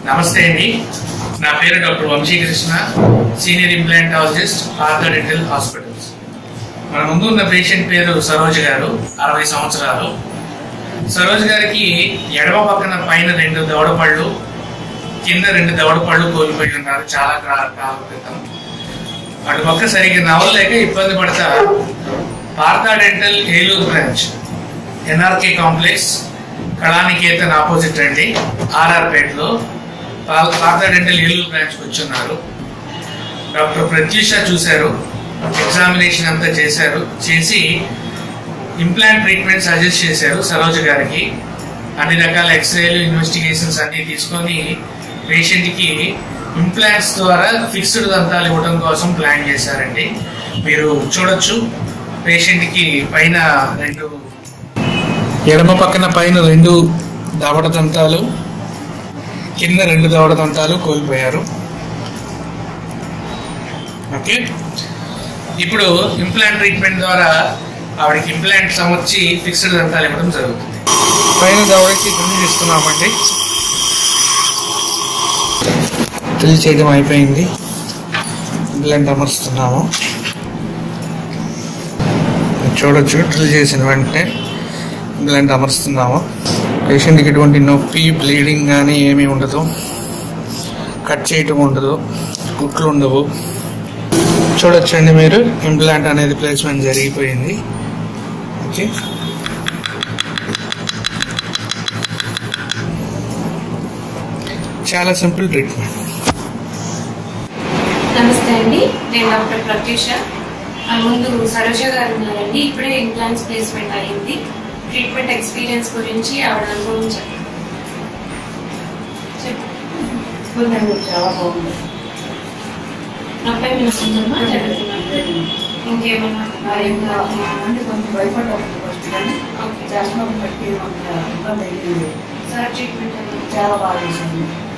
నమస్తే అండి నా పేరు doctor Vamsikrishna senior implantologist Partha dental hospitals మన ముందు ఉన్న పేషెంట్ పేరు సరోజ్ గారు అరవై సంవత్సరాలు సరోజ్ గారికి ఎడమ పక్కన పైన రెండు దవడపళ్ళు కింద రెండు దవడపళ్ళు కోల్పోయి ఉన్నారు చాలా కా- కాలం క్రితం అటు పక్క సరిగ్గా నవ్వలేక ఇబ్బంది పడతా Partha dental Eluru branch NRK complex Kalaniketan opposite అండి ఆర్ఆర్ పేటలో పార్థ డెంటల్ ఏలూరు బ్రాంచ్కి వచ్చున్నారు డాక్టర్ ప్రత్యూష చూశారు ఎగ్జామినేషన్ అంతా చేశారు చేసి ఇంప్లాంట్ ట్రీట్మెంట్ సజెస్ట్ చేశారు సరోజ గారికి అన్ని రకాల ఎక్స్రేలు ఇన్వెస్టిగేషన్స్ అన్ని తీసుకొని పేషెంట్కి ఇంప్లాంట్స్ ద్వారా ఫిక్స్డ్ దంతాలు ఇవ్వడం కోసం ప్లాన్ చేశారండి మీరు చూడొచ్చు పేషెంట్కి పైన రెండు ఎడమ పక్కన పైన రెండు దవడ దంతాలు కింద రెండు దవడ దంతాలు కోల్పోయారు ఓకే ఇప్పుడు ఇంప్లాంట్ ట్రీట్మెంట్ ద్వారా ఆవిడకి ఇంప్లాంట్స్ అమర్చి ఫిక్స్డ్ దంతాలు ఇవ్వడం జరుగుతుంది పైన దవడకి డ్రిల్ చేస్తున్నామండి డ్రిల్ చేయడం అయిపోయింది ఇంప్లాంట్ అమర్స్తున్నాము చూడొచ్చు డ్రిల్ చేసిన వెంటనే ఇంప్లాంట్ అమరుస్తున్నాము పేషెంట్కి ఎటువంటి నొప్పి బ్లీడింగ్ కానీ ఏమీ ఉండదు కట్ చేయటం ఉండదు కుట్లు ఉండవు చూడొచ్చండి మీరు ఇంప్లాంట్ అనేది ప్లేస్మెంట్ జరిగిపోయింది ఓకే చాలా సింపుల్ ట్రీట్మెంట్ నమస్తే అండి నేను డాక్టర్ ప్రత్యూష నా ముందు సరోజ గారు ఉన్నారండి ఇప్పుడే ఇంప్లాంట్స్ ప్లేస్మెంట్ అయ్యింది ట్రీట్మెంట్ ఎక్స్పీరియన్స్ గురించి ఆవిడ అనుభవం చెప్పండి చెప్పు. ఉందండి చాలా బాగుంది నొప్పి ఏమైనా ఉందమ్మా జరుగుతుందా ఇంకేమన్నా ఇంకా అంటే కొంచెం భయపడ్డాను ఫస్ట్ కానీ ఓకే చేస్తున్నప్పుడు బట్టి కొంచెం ఇబ్బంది అయ్యింది సార్ ట్రీట్మెంట్ ఏమైనా చాలా బాగా చేసింది